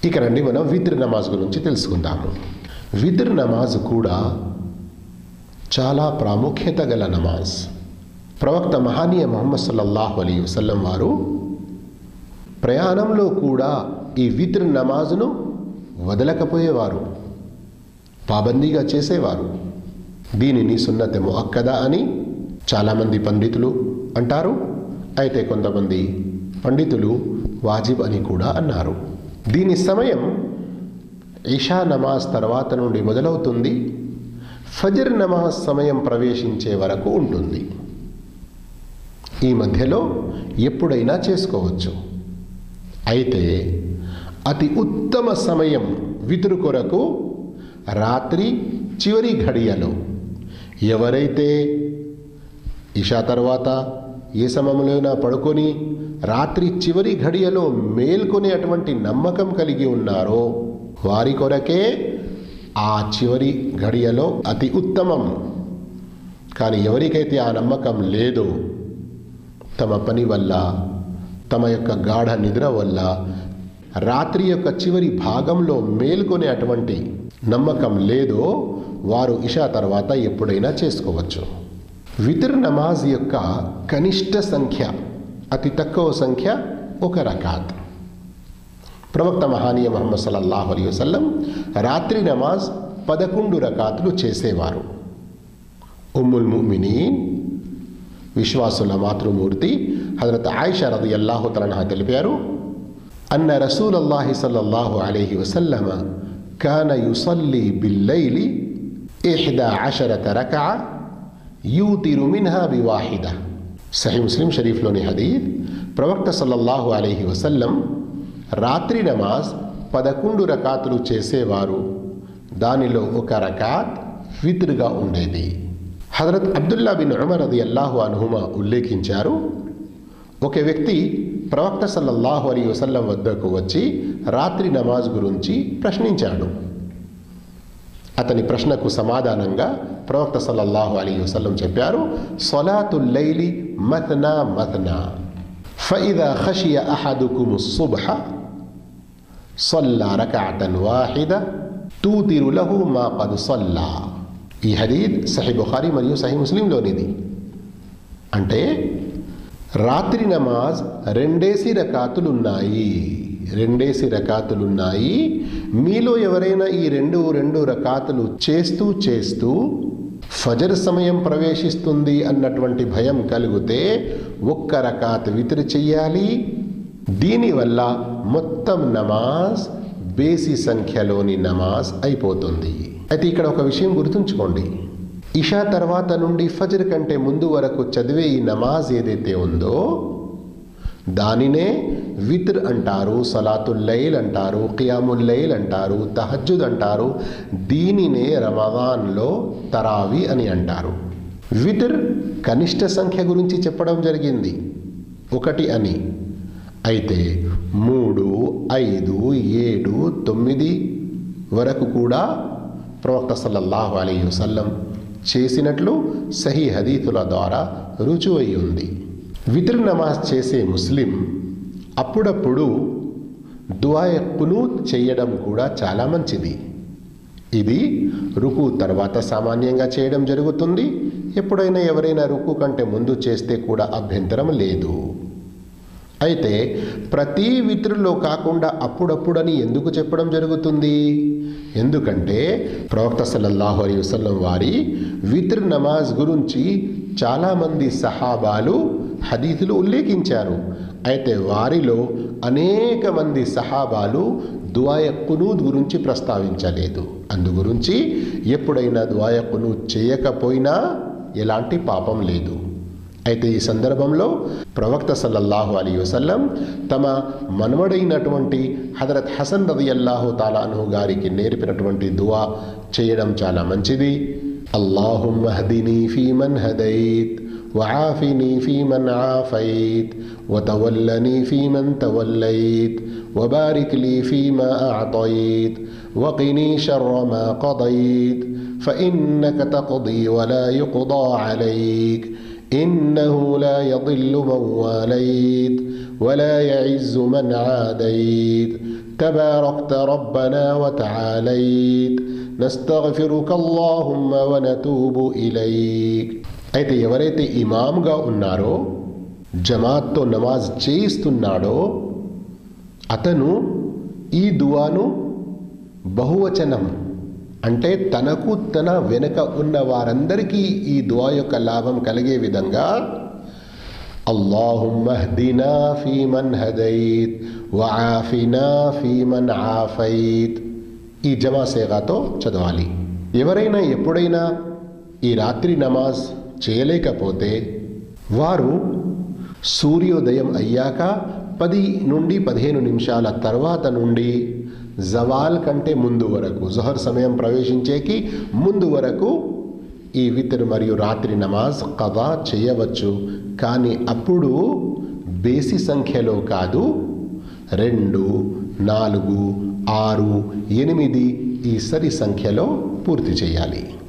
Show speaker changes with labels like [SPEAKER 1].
[SPEAKER 1] ఇక రండి మనం విత్ర్ నమాజ్ గురించి తెలుసుకుందాము విత్ర్ నమాజ్ కూడా చాలా ప్రాముఖ్యత గల నమాజ్ ప్రవక్త మహానీయ మొహమ్మద్ సల్లల్లాహు అలీ వసల్లం వారు ప్రయాణంలో కూడా ఈ విత్ర్ నమాజును వదలకపోయేవారు పాబందీగా చేసేవారు దీనిని సున్నత ముఅక్కద అని చాలామంది పండితులు అంటారు అయితే కొంతమంది పండితులు వాజిబ్ అని కూడా అన్నారు దీని సమయం ఇషా నమాజ్ తర్వాత నుండి మొదలవుతుంది ఫజర్ నమాజ్ సమయం ప్రవేశించే వరకు ఉంటుంది ఈ మధ్యలో ఎప్పుడైనా చేసుకోవచ్చు అయితే అతి ఉత్తమ సమయం వితురు కొరకు రాత్రి చివరి ఘడియలో ఎవరైతే ఇషా తర్వాత ఏ సమయంలోనైనా పడుకొని రాత్రి చివరి ఘడియలో మేల్కొనే అటువంటి నమ్మకం కలిగి ఉన్నారో వారి కొరకే ఆ చివరి ఘడియలో అతి ఉత్తమం కానీ ఎవరికైతే ఆ నమ్మకం లేదో తమ పని వల్ల తమ యొక్క గాఢ నిద్ర వల్ల రాత్రి యొక్క చివరి భాగంలో మేల్కొనే అటువంటి నమ్మకం లేదో వారు ఇషా తర్వాత ఎప్పుడైనా చేసుకోవచ్చు వితర్ నమాజ్ యొక్క కనిష్ట సంఖ్య అతి తక్కువ సంఖ్య ఒక రకాత్ ప్రవక్త మహానీయ మహమ్మద్ సల్లల్లాహు అలీ వసల్లం రాత్రి నమాజ్ పదకొండు రకాతులు చేసేవారు ఉమ్ముల్ ముమినీన్ విశ్వాసుల మాతృమూర్తి హజరత్ ఆయిషా రది అల్లాహు తలనహ తెలిపారు అన్న రసూల్ అల్లాహి సల్లల్లాహు అలైహి వసల్లమ కాన యుసల్లి బిల్లైలి ఇహ్దా అషరత రకా యూతిరు మిన్హా బివాహిద సహీ ముస్లిం షరీఫ్లోని హదీద్ ప్రవక్త సల్లల్లాహు అలైహి వసల్లం రాత్రి నమాజ్ పదకొండు రకాతులు చేసేవారు దానిలో ఒక రకాత్ విత్రుగా ఉండేది హజరత్ అబ్దుల్లా బిన్ ఉమర్ అది అల్లాహు అనుహుమా ఉల్లేఖించారు ఒక వ్యక్తి ప్రవక్త సల్లల్లాహు అలీ వసల్లం వద్దకు వచ్చి రాత్రి నమాజ్ గురించి ప్రశ్నించాడు అతని ప్రశ్నకు సమాధానంగా ప్రవక్త సల్లల్లాహు అలీ వసల్లం చెప్పారు సొలాతుల్లైలి మథనా మథనా فإذا خشي أحدكم الصبح صلى ركعة واحدة توتر له ما قد صلى ఈ హదీద్ సహీ బుఖారి మరియు సహీ ముస్లింలోనిది అంటే రాత్రి నమాజ్ రెండేసి రకాతులున్నాయి రెండేసి రకాతులున్నాయి మీలో ఎవరైనా ఈ రెండు రెండు రకాతులు చేస్తూ చేస్తూ ఫజర్ సమయం ప్రవేశిస్తుంది అన్నటువంటి భయం కలిగితే ఒక్క రకాత్ వితిరి చెయ్యాలి దీనివల్ల మొత్తం నమాజ్ బేసి సంఖ్యలోని నమాజ్ అయిపోతుంది అయితే ఇక్కడ ఒక విషయం గుర్తుంచుకోండి ఇషా తర్వాత నుండి ఫజర్ కంటే ముందు వరకు చదివే ఈ నమాజ్ ఏదైతే ఉందో దానినే విత్ర్ అంటారు సలాతుల్లైల్ అంటారు ఖియాముల్లైల్ అంటారు తహజ్జుద్ అంటారు దీనినే రమదాన్లో తరావి అని అంటారు విత్ర్ కనిష్ట సంఖ్య గురించి చెప్పడం జరిగింది ఒకటి అని అయితే మూడు ఐదు ఏడు తొమ్మిది వరకు కూడా ప్రవక్త సల్లల్లాహు అలీ వసల్లం చేసినట్లు సహీ హదీతుల ద్వారా రుజువై ఉంది విత్ర్ నమాజ్ చేసే ముస్లిం అప్పుడప్పుడు దుఆయ కునూత్ చేయడం కూడా చాలా మంచిది ఇది రుకు తర్వాత సామాన్యంగా చేయడం జరుగుతుంది ఎప్పుడైనా ఎవరైనా రుకు కంటే ముందు చేస్తే కూడా అభ్యంతరం లేదు అయితే ప్రతి విత్రులో కాకుండా అప్పుడప్పుడని ఎందుకు చెప్పడం జరుగుతుంది ఎందుకంటే ప్రవక్త సల్లల్లాహు అలీ వసల్లం వారి విత్ర్ నమాజ్ గురించి చాలామంది సహాబాలు హదీతులు ఉల్లేఖించారు అయితే వారిలో అనేక మంది సహాబాలు దువాయ కునూద్ గురించి ప్రస్తావించలేదు అందు గురించి ఎప్పుడైనా దువాయ కునూద్ చేయకపోయినా ఎలాంటి పాపం లేదు అయితే ఈ సందర్భంలో ప్రవక్త సల్లల్లాహు అలీ వసల్లం తమ మనవడైనటువంటి హజరత్ హసన్ రది అల్లాహు తాలాను గారికి నేర్పినటువంటి దువా చేయడం చాలా మంచిది అల్లాహుమ్మ హదిని ఫీమన్ హదైత్ وعافني فيمن عافيت وتولني فيمن توليت وبارك لي فيما اعطيت وقني شر ما قضيت فانك تقضي ولا يقضى عليك انه لا يضل من واليت ولا يعز من عاديت تباركت ربنا وتعاليت نستغفرك اللهم ونتوب إليك అయితే ఎవరైతే ఇమామ్గా ఉన్నారో జమాత్తో నమాజ్ చేయిస్తున్నాడో అతను ఈ దువాను బహువచనం అంటే తనకు తన వెనుక ఉన్న వారందరికీ ఈ దువా యొక్క లాభం కలిగే విధంగా اللهم اهدنا فيمن هديت وعافنا فيمن عافيت ఈ జమా సేగాతో చదవాలి ఎవరైనా ఎప్పుడైనా ఈ రాత్రి నమాజ్ చేయలేకపోతే వారు సూర్యోదయం అయ్యాక పది నుండి పదిహేను నిమిషాల తర్వాత నుండి జవాల్ కంటే ముందు వరకు జహర్ సమయం ప్రవేశించేకి ముందు వరకు ఈ వితర్ మరియు రాత్రి నమాజ్ కదా చేయవచ్చు కానీ అప్పుడు బేసి సంఖ్యలో కాదు రెండు నాలుగు ఆరు ఎనిమిది ఈ సరి సంఖ్యలో పూర్తి చేయాలి